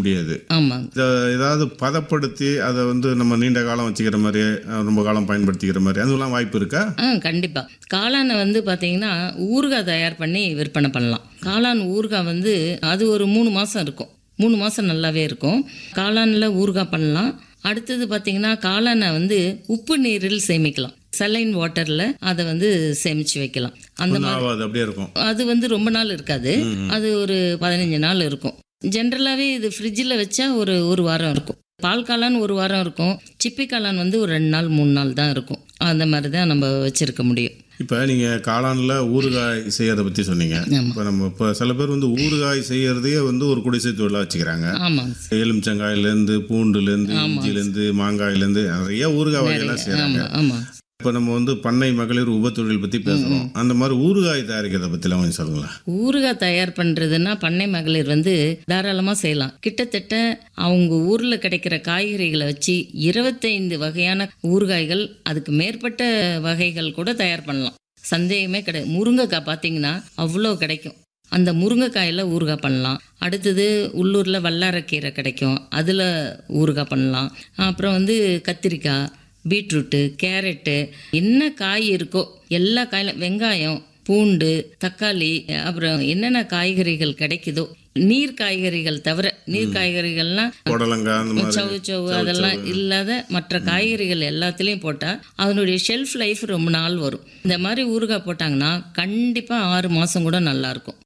முடியாது ஆமாங்க இதை ஏதாவது பதப்படுத்தி அதை வந்து நம்ம நீண்ட காலம் வச்சுக்கிற மாதிரி அஹ், ரொம்ப காலம் பயன்படுத்திக்கிற மாதிரி அதுலாம் வாய்ப்பு இருக்கா ஆ கண்டிப்பாக காளானை வந்து பார்த்தீங்கன்னா ஊறுகாய் தயார் பண்ணி விற்பனை பண்ணலாம் காளான் ஊறுகாய் வந்து அது ஒரு மூணு மாதம் இருக்கும் மூணு மாதம் நல்லாவே இருக்கும் காளானில் ஊறுகாய் பண்ணலாம் அடுத்தது பார்த்தீங்கன்னா காளானை வந்து உப்பு நீரில் சேமிக்கலாம் சலைன் வாட்டரில் அதை வந்து சேமித்து வைக்கலாம் அந்த ஒன்றும் ஆகாது அப்படியே இருக்கும் அது வந்து ரொம்ப நாள் இருக்காது அது ஒரு பதினஞ்சு நாள் இருக்கும் ஜென்ரலாகவே இது ஃப்ரிட்ஜில் வச்சா ஒரு ஒரு வாரம் இருக்கும் பால் காளான் ஒரு வாரம் இருக்கும் சிப்பி காளான் வந்து ஒரு ரெண்டு நாள் மூணு நாள் தான் இருக்கும் அந்த மாதிரி தான் நம்ம வச்சுருக்க முடியும் இப்போ நீங்கள் காளானில் ஊறுகாய் செய்யறதை பற்றி சொன்னீங்க இப்போ நம்ம இப்போ சில பேர் வந்து ஊறுகாய் செய்யறதையே வந்து ஒரு குடிசை தொழிலாக வச்சுக்கிறாங்க ஆமாங்க எலுமிச்சங்காயிலேருந்து பூண்டுலேருந்து இஞ்சிலேருந்து மாங்காயிலேருந்து நிறைய ஊறுகாய் வகையெல்லாம் செய்கிறாங்க ஆமாம் ஆமாம் இப்போ நம்ம வந்து பண்ணை மகளிர் உபத்தொழில் பற்றி பேசுகிறோம் அந்த மாதிரி ஊறுகாய் தயாரிக்கிறத பற்றிலாம் கொஞ்சம் சொல்லுங்களேன் ஊறுகாய் தயார் பண்ணுறதுன்னா பண்ணை மகளிர் வந்து தாராளமாக செய்யலாம் கிட்டத்தட்ட அவங்க ஊரில் கிடைக்கிற காய்கறிகளை வச்சு இருபத்தைந்து வகையான ஊறுகாய்கள் அதுக்கு மேற்பட்ட வகைகள் கூட தயார் பண்ணலாம் சந்தேகமே கிடையாது முருங்கைக்காய் பார்த்தீங்கன்னா அவ்வளோ கிடைக்கும் அந்த முருங்கைக்காயில் ஊறுகாய் பண்ணலாம் அடுத்தது உள்ளூரில் வல்லாரக்கீரை கிடைக்கும் அதில் ஊறுகாய் பண்ணலாம் அப்புறம் வந்து கத்திரிக்காய் பீட்ரூட்டு கேரட்டு என்ன காய் இருக்கோ எல்லா காயிலும் வெங்காயம் பூண்டு தக்காளி அப்புறம் என்னென்ன காய்கறிகள் கிடைக்குதோ நீர் காய்கறிகள் தவிர நீர் காய்கறிகள்லாம் புடலங்காய் அந்த மாதிரி சவு சவு அதெல்லாம் இல்லாத மற்ற காய்கறிகள் எல்லாத்துலேயும் போட்டால் அதனுடைய ஷெல்ஃப் லைஃப் ரொம்ப நாள் வரும் இந்த மாதிரி ஊறுகாய் போட்டாங்கன்னா கண்டிப்பாக ஆறு மாதம் கூட நல்லாயிருக்கும்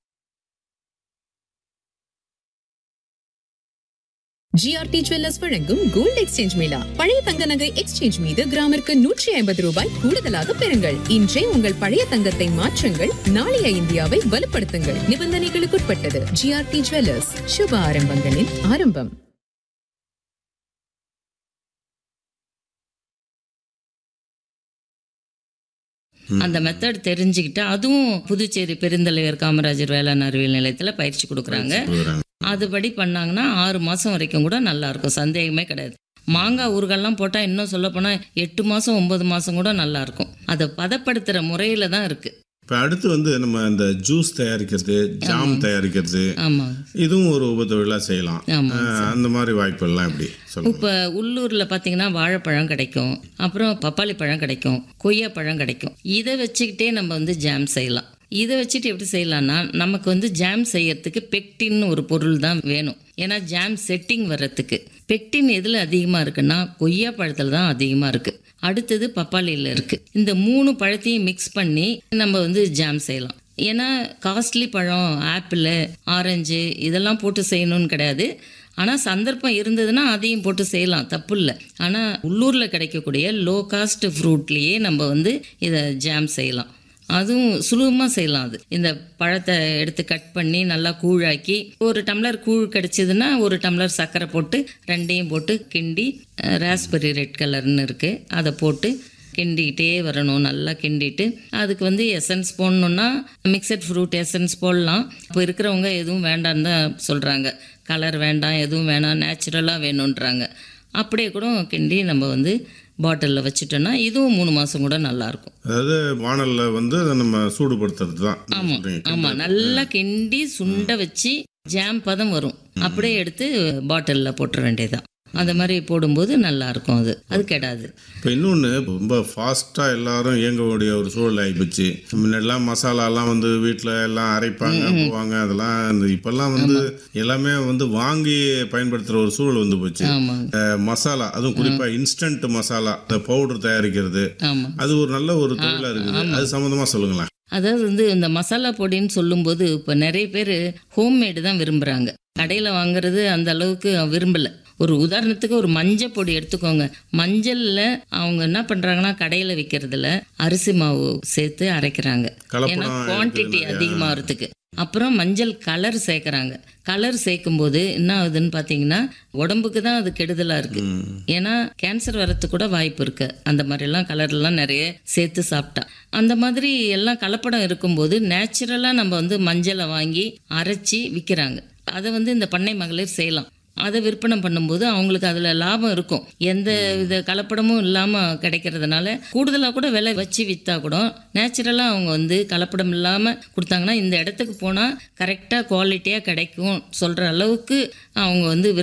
ஜிஆர்டி ஜுவல்லர்ஸ் வழங்கும் கோல்ட் எக்ஸ்சேஞ்ச் மேளா பழைய தங்க நகை எக்ஸ்சேஞ்ச் மீது கிராமிற்கு நூற்றி ஐம்பது ரூபாய் கூடுதலாக பெறுங்கள் இன்றே உங்கள் பழைய தங்கத்தை மாற்றுங்கள் நாளைய இந்தியாவை வலுப்படுத்துங்கள் நிபந்தனைகளுக்குட்பட்டது ஜிஆர்டி ஜுவல்லர்ஸ் சுப ஆரம்பங்களின் ஆரம்பம் அந்த மெத்தட் தெரிஞ்சுக்கிட்டா அதுவும் புதுச்சேரி பெருந்தலைவர் காமராஜர் வேளாண் அறிவியல் நிலையத்தில் பயிற்சி கொடுக்குறாங்க கொடுக்குறாங்க அதுபடி பண்ணாங்கன்னா ஆறு மாதம் வரைக்கும் கூட நல்லா இருக்கும் சந்தேகமே கிடையாது மாங்காய் ஊறுகாய்லாம் போட்டால் இன்னும் சொல்லப்போனால் எட்டு மாதம் ஒன்பது மாதம் கூட நல்லா இருக்கும் அதை பதப்படுத்துகிற முறையில் தான் இருக்குது இப்போ அடுத்து வந்து நம்ம இந்த ஜூஸ் தயாரிக்கிறது ஜாம் தயாரிக்கிறது ஆமாம் இதுவும் ஒரு உபத்தொழிலாக செய்யலாம் ஆமாம் அஹ், அந்த மாதிரி வாய்ப்புகள்லாம் எப்படி சொல்லுங்க இப்போ உள்ளூரில் பார்த்தீங்கன்னா வாழைப்பழம் கிடைக்கும் அப்புறம் பப்பாளி பழம் கிடைக்கும் கொய்யாப்பழம் கிடைக்கும் இதை வச்சுக்கிட்டே நம்ம வந்து ஜாம் செய்யலாம் இதை வச்சுட்டு எப்படி செய்யலாம்னா நமக்கு வந்து ஜாம் செய்யறதுக்கு பெக்டின்னு ஒரு பொருள் தான் வேணும் ஏன்னா ஜாம் செட்டிங் வர்றதுக்கு பெக்டின் எதில் அதிகமாக இருக்குன்னா கொய்யா பழத்தில் தான் அதிகமாக இருக்குது அடுத்தது பப்பாளியில் இருக்குது இந்த மூணு பழத்தையும் மிக்ஸ் பண்ணி நம்ம வந்து ஜாம் செய்யலாம் ஏன்னா காஸ்ட்லி பழம் ஆப்பிள் ஆரஞ்சு இதெல்லாம் போட்டு செய்யணும்னு கிடையாது ஆனால் சந்தர்ப்பம் இருந்ததுன்னா அதையும் போட்டு செய்யலாம் தப்பு இல்லை ஆனால் உள்ளூரில் கிடைக்கக்கூடிய லோ காஸ்ட் ஃப்ரூட்லேயே நம்ம வந்து இதை ஜாம் செய்யலாம் அதுவும் சுலபமாக செய்யலாம் அது இந்த பழத்தை எடுத்து கட் பண்ணி நல்லா கூழாக்கி ஒரு டம்ளர் கூழ் கிடச்சிதுன்னா ஒரு டம்ளர் சர்க்கரை போட்டு ரெண்டையும் போட்டு கிண்டி ராஸ்பெரி ரெட் கலர்னு இருக்குது அதை போட்டு கிண்டிக்கிட்டே வரணும் நல்லா கிண்டிட்டு அதுக்கு வந்து எசன்ஸ் போடணுன்னா மிக்சட் ஃப்ரூட் எசன்ஸ் போடலாம் இப்போ இருக்கிறவங்க எதுவும் வேண்டான்னு தான் சொல்கிறாங்க கலர் வேண்டாம் எதுவும் வேணாம் நேச்சுரலாக வேணுன்றாங்க அப்படியே கூட கிண்டி நம்ம வந்து பாட்டிலில் வச்சுட்டோன்னா இதுவும் மூணு மாதம் கூட நல்லாயிருக்கும் அதாவது வானலில் வந்து அதை நம்ம சூடுபடுத்துறது தான் நீங்க சொல்றீங்க. ஆமாம் நல்லா கிண்டி சுண்ட வச்சு ஜாம் பதம் வரும் அப்படியே எடுத்து பாட்டிலில் போட்டுற வேண்டியதுதான் அந்த மாதிரி போடும்போது நல்லா இருக்கும் அது அது கெடாது இப்போ இன்னொன்று ரொம்ப ஃபாஸ்ட்டாக எல்லாரும் இயங்கக்கூடிய ஒரு சூழல் ஆகிப்போச்சு முன்னாடிலாம் மசாலாலாம் வந்து வீட்டில் எல்லாம் அரைப்பாங்க போவாங்க அதெல்லாம் இந்த இப்போல்லாம் வந்து எல்லாமே வந்து வாங்கி பயன்படுத்துகிற ஒரு சூழல் வந்து போச்சு ஆமாங்க அஹ் மசாலா அதுவும் குறிப்பாக இன்ஸ்டன்ட் மசாலா இந்த பவுடர் தயாரிக்கிறது ஆமாம் அது ஒரு நல்ல ஒரு தொழிலாக இருக்குது அது சம்மந்தமாக சொல்லுங்களேன் அதாவது வந்து இந்த மசாலா பொடின்னு சொல்லும்போது இப்போ நிறைய பேர் ஹோம்மேடு தான் விரும்புகிறாங்க கடையில் வாங்குறது அந்த அளவுக்கு விரும்பலை ஒரு உதாரணத்துக்கு ஒரு மஞ்சள் பொடி எடுத்துக்கோங்க மஞ்சளில் அவங்க என்ன பண்ணுறாங்கன்னா கடையில் விற்கிறதுல அரிசி மாவு சேர்த்து அரைக்கிறாங்க ஏன்னா கலப்படம் குவான்டிட்டி அதிகமாகிறதுக்கு அப்புறம் மஞ்சள் கலர் சேர்க்குறாங்க கலர் சேர்க்கும்போது என்ன ஆகுதுன்னு பார்த்தீங்கன்னா உடம்புக்கு தான் அது கெடுதலாக இருக்குது ஏன்னா கேன்சர் வரத்துக்கு கூட வாய்ப்பு இருக்கு அந்த மாதிரிலாம் கலர்லாம் நிறைய சேர்த்து சாப்பிட்டா அந்த மாதிரி எல்லாம் கலப்படம் இருக்கும்போது நேச்சுரலாக நம்ம வந்து மஞ்சளை வாங்கி அரைச்சி விற்கிறாங்க அதை வந்து இந்த பண்ணை மகளிர் செய்யலாம் அதை விற்பனை பண்ணும்போது அவங்களுக்கு அதில் லாபம் இருக்கும் எந்த வித கலப்படமும் இல்லாமல் கிடைக்கிறதுனால கூடுதலாக கூட விலை வச்சு விற்றா கூட நேச்சுரலாக அவங்க வந்து கலப்படம் இல்லாமல் கொடுத்தாங்கன்னா இந்த இடத்துக்கு போனால் கரெக்டாக குவாலிட்டியாக கிடைக்கும் சொல்கிற அளவுக்கு அவங்க வந்து